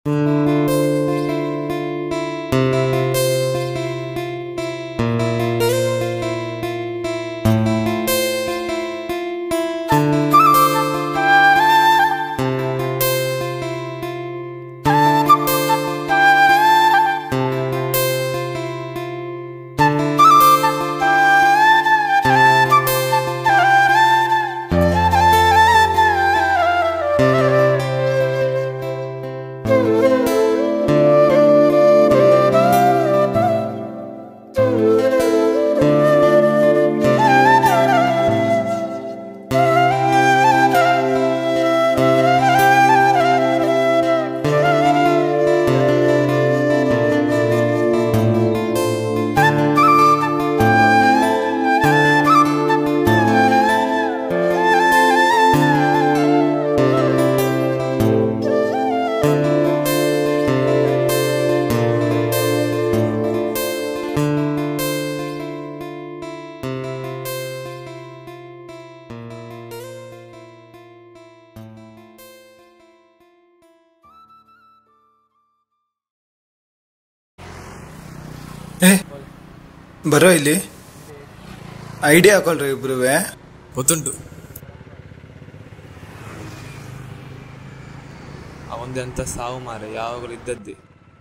ಏ ಬರೋ ಇಲ್ಲಿ ಐಡಿಯಾ ಹಾಕೊಳ್ರಿ ಇಬ್ರುವೆ ಗೊತ್ತುಂಟು ಅವಂದೆ ಅಂತ ಸಾವು ಮಾರ ಯಾವಾಗಲೂ ಇದ್ದದ್ದೇ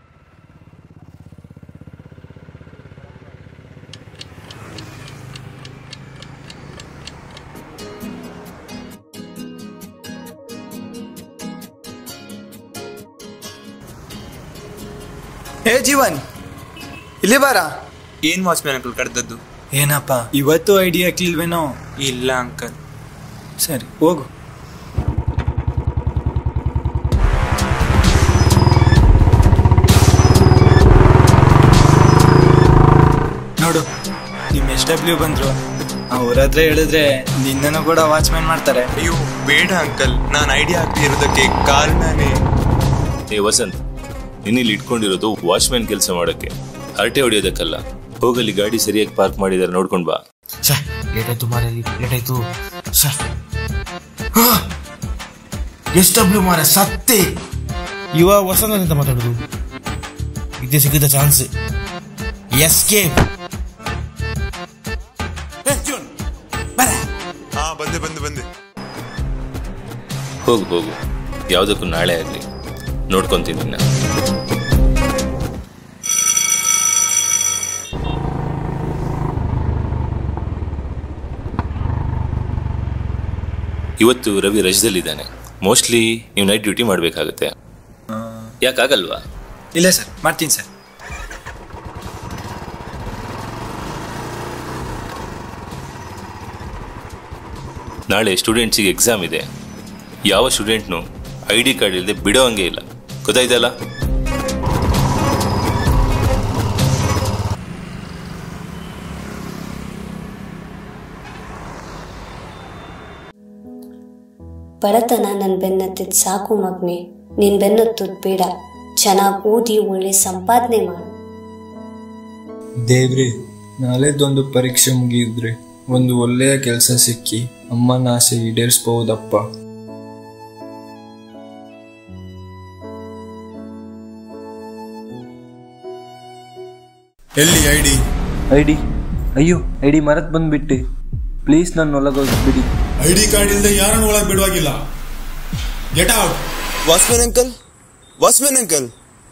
ಏ ಜೀವನ್ ಇಲ್ಲಿ ಬಾರ ಏನ್ ವಾಚ್ಮ್ಯಾನ್ ಅಂಕಲ್ ಕಡ್ದದ್ದು ಏನಪ್ಪ ಇವತ್ತು ಐಡಿಯಾ ಹಾಕ್ಲಿಲ್ವೇನೋ ಇಲ್ಲ ಅಂಕಲ್ ಸರಿ ಹೋಗು ನೋಡು ನಿಮ್ ಎಸ್ ಡಬ್ಲ್ಯೂ ಬಂದ್ರು ಅವ್ರ ಹತ್ರ ಹೇಳಿದ್ರೆ ನಿನ್ನನ್ನು ಕೂಡ ವಾಚ್ಮ್ಯಾನ್ ಮಾಡ್ತಾರೆ ಅಯ್ಯೋ ಬೇಡ ಅಂಕಲ್ ನಾನು ಐಡಿಯಾ ಹಾಕಿ ಇರೋದಕ್ಕೆ ಕಾರಣನೇ ಏ ವಸಂತ್ ನಿನ್ನಿಲ್ಲಿ ಇಟ್ಕೊಂಡಿರೋದು ವಾಚ್ಮ್ಯಾನ್ ಕೆಲಸ ಮಾಡಕ್ಕೆ ಹರಟೆ ಹೊಡಿಯೋದಕ್ಕಲ್ಲ ಹೋಗಲ್ಲಿ ಗಾಡಿ ಸರಿಯಾಗಿ ಪಾರ್ಕ್ ಮಾಡಿದಾರೆ ನೋಡ್ಕೊಂಡ್ ಬಾ ಛೇ ಲೇಟ್ ಆಯ್ತು ಮಾರಲ್ಲಿ ಲೇಟ್ ಆಯ್ತು ಛೇ ಎಸ್ ಡಬ್ಲ್ಯೂ ಮಾರ ಸತ್ತೆ ಇವ ವಸಂತ ಅಂತ ಮಾತಾಡೋದು ಇದೇ ಸಿಕ್ಕಿದ ಚಾನ್ಸ್ ಎಸ್ಕೇಪ್ ಹಾ ಬಂದೆ ಬಂದೆ ಬಂದೆ ಹೋಗು ಹೋಗು ಯಾವುದಕ್ಕೂ ನಾಳೆ ಆಗಲಿ ನೋಡ್ಕೊಂತೀನಿ ನಿನ್ನ ಇವತ್ತು ರವಿ ರಜದಲ್ಲಿದ್ದಾನೆ ಮೋಸ್ಟ್ಲಿ ನೀವು ನೈಟ್ ಡ್ಯೂಟಿ ಮಾಡಬೇಕಾಗತ್ತೆ ಯಾಕಾಗಲ್ವಾ ಇಲ್ಲ ಸರ್ ಮಾಡ್ತೀನಿ ಸರ್ ನಾಳೆ ಸ್ಟೂಡೆಂಟ್ಸಿಗೆ ಎಕ್ಸಾಮ್ ಇದೆ ಯಾವ ಸ್ಟೂಡೆಂಟ್ನು ಐ ಡಿ ಕಾರ್ಡ್ ಇಲ್ಲದೆ ಬಿಡೋ ಹಂಗೆ ಇಲ್ಲ ಗೊತ್ತಾಯ್ತಲ್ಲ ಬಡತನ ನನ್ನ ಬೆನ್ನತ್ತಿದ್ ಸಾಕು ಮಗ್ನೆ ನೀನ್ ಬೆನ್ನತ್ತದ್ ಬೇಡ ಚೆನ್ನಾಗಿ ಓದಿ ಒಳ್ಳೆ ಸಂಪಾದನೆ ಮಾಡು ದೇವ್ರಿ ನಾಳೆದೊಂದು ಪರೀಕ್ಷೆ ಮುಗಿಯಿದ್ರೆ ಒಂದು ಒಳ್ಳೆಯ ಕೆಲಸ ಸಿಕ್ಕಿ ಅಮ್ಮನ ಆಸೆ ಈಡೇರಿಸ್ಬಹುದಪ್ಪ ಎಲ್ಲಿ ಐಡಿ ಐಡಿ ಅಯ್ಯೋ ಐಡಿ ಮರತ್ ಬಂದ್ಬಿಟ್ಟೆ ಪ್ಲೀಸ್ ನನ್ನ ಒಳಗೋಗ್ಬಿಡಿ ಐಡಿ ಕಾರ್ಡ್ ಇಲ್ಲದೆ ಯಾರನ್ನು ಒಳಗೆ ಬಿಡುವಾಗಿಲ್ಲ get out watchman uncle watchman uncle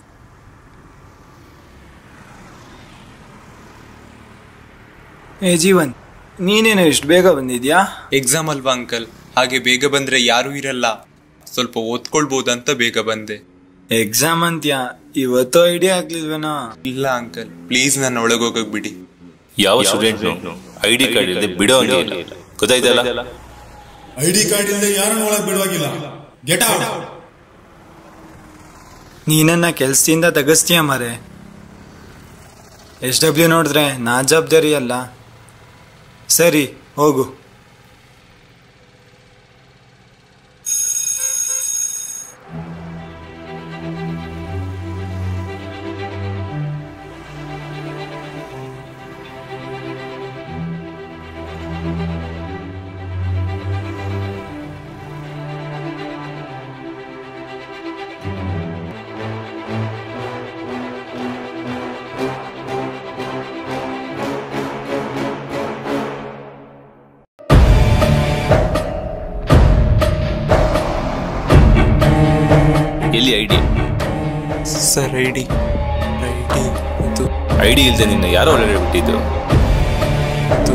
ಏ ಜೀವನ್ ನೀನೇನು ಇಷ್ಟು ಬೇಗ ಬಂದಿದ್ಯಾ ಎಕ್ಸಾಮ್ ಅಲ್ವಾ ಅಂಕಲ್ ಹಾಗೆ ಬೇಗ ಬಂದ್ರೆ ಯಾರೂ ಇರಲ್ಲ ಸ್ವಲ್ಪ ಓದ್ಕೊಳ್ಬಹುದಂತ ಬೇಗ ಬಂದೆ ಎಕ್ಸಾಮ್ ಅಂತ್ಯಾ ಇವತ್ತು ಐಡಿಯಾ ಹಾಕ್ಲಿಲ್ವೇನೋ ಇಲ್ಲ ಅಂಕಲ್ ಪ್ಲೀಸ್ ನನ್ನ ಒಳಗೋಗಕ್ ಬಿಡಿ ಯಾವ ಸ್ಟೂಡೆಂಟ್ನು ಐ ಡಿ ಕಾರ್ಡ್ ಇಲ್ಲದೆ ಬಿಡೋ ಹಂಗೆ ಇಲ್ಲ ಗೊತ್ತಾಯ್ತಲ್ಲ ಐಡಿ ಕಾರ್ಡ್ ಇಲ್ಲದೆ ಯಾರನ್ನು ಒಳಗೆ ಬಿಡುವಾಗಿಲ್ಲ ಗೆಟ್ ಔಟ್ ನೀನನ್ನ ಕೆಲ್ಸದಿಂದ ತೆಗಿಸ್ತೀಯ ಮಾರೆ ಎಸ್ ಡಬ್ಲ್ಯೂ ನೋಡಿದ್ರೆ ನಾ ಜವಾಬ್ದಾರಿ ಅಲ್ಲ ಸರಿ ಹೋಗು sir I D I D ಇದು ಐಡಿ ಇಲ್ಲದೆ ನಿನ್ನ ಯಾರೋ ಒಳಗಡೆ ಬಿಟ್ಟಿದ್ದು ಇದು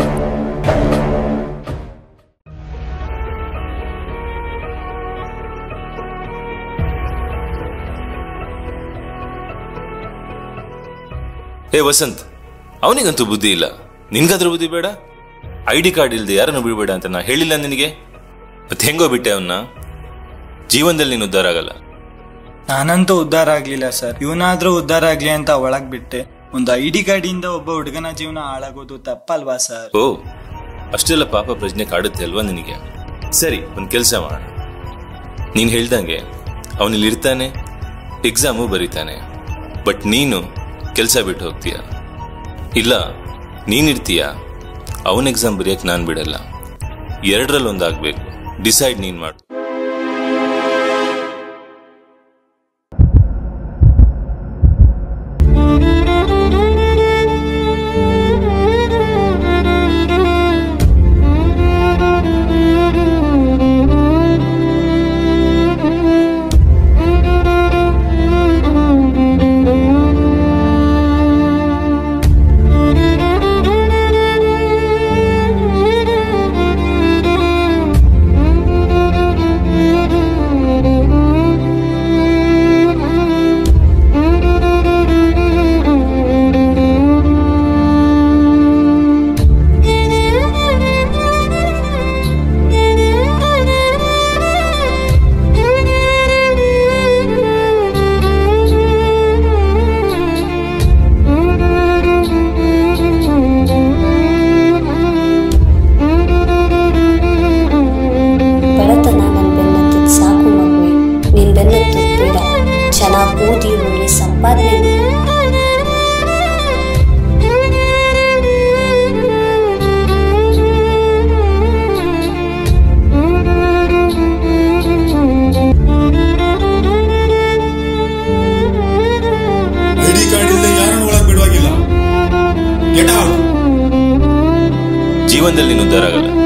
ಏ ವಸಂತ್ ಅವನಿಗಂತೂ ಬುದ್ಧಿ ಇಲ್ಲ ನಿನ್ಗಾದ್ರೂ ಬುದ್ಧಿ ಬೇಡ ಐ ಡಿ ಕಾರ್ಡ್ ಇಲ್ಲದೆ ಯಾರನ್ನು ಬಿಡಬೇಡ ಅಂತ ನಾ ಹೇಳಿಲ್ಲ ನಿನಗೆ ಮತ್ತೆ ಹೆಂಗೋ ಬಿಟ್ಟೆ ಅವನ್ನ ಜೀವನದಲ್ಲಿ ನೀನು ಉದ್ಧಾರ ಆಗಲ್ಲ ನಾನಂತೂ ಉದ್ಧಾರ ಆಗ್ಲಿಲ್ಲ ಸರ್ ಇವನಾದ್ರೂ ಉದ್ಧಾರ ಆಗ್ಲಿ ಅಂತ ಒಳಗ್ ಬಿಟ್ಟೆ ಒಂದು ಐ ಡಿ ಕಾರ್ಡಿಂದ ಒಬ್ಬ ಹುಡುಗನ ಜೀವನ ಹಾಳಾಗೋದು ತಪ್ಪಲ್ವಾ ಸರ್ ಓ ಅಷ್ಟೆಲ್ಲ ಪಾಪ ಪ್ರಜ್ಞೆ ಕಾಡುತ್ತೆ ಅಲ್ವಾ ನಿನಗೆ ಸರಿ ಒಂದು ಕೆಲಸ ಮಾಡ ನೀನು ಹೇಳ್ದಂಗೆ ಅವನಿಲ್ಲಿ ಇರ್ತಾನೆ ಎಕ್ಸಾಮು ಬರೀತಾನೆ ಬಟ್ ನೀನು ಕೆಲಸ ಬಿಟ್ಟು ಹೋಗ್ತೀಯ ಇಲ್ಲ ನೀನಿರ್ತೀಯ ಅವನ ಎಕ್ಸಾಮ್ ಬರೆಯಕ್ಕೆ ನಾನು ಬಿಡಲ್ಲ ಎರಡರಲ್ಲಿ ಒಂದಾಗಬೇಕು ಡಿಸೈಡ್ ನೀನು ಮಾಡು ಬಡತನ ನನ್ನ ಬೆನ್ನತ್ತಿದ್ ಸಾಕು ಮಗುವೆ ನೀನ್ ಬೆನ್ನತ್ತದ್ ಬೇಡ ಚೆನ್ನಾಗಿ ಓದಿ ಒಳ್ಳೆ ಸಂಪಾದನೆ ಐಡಿ ಕಾರ್ಡ್ ಇಲ್ಲದೆ ಯಾರನ್ನು ಒಳಗ್ ಬಿಡುವಾಗಿಲ್ಲ ಗೆಟ್ ಔಟ್ ಜೀವನದಲ್ಲಿ ನೀನು ಉದ್ಧಾರ ಆಗಲ್ಲ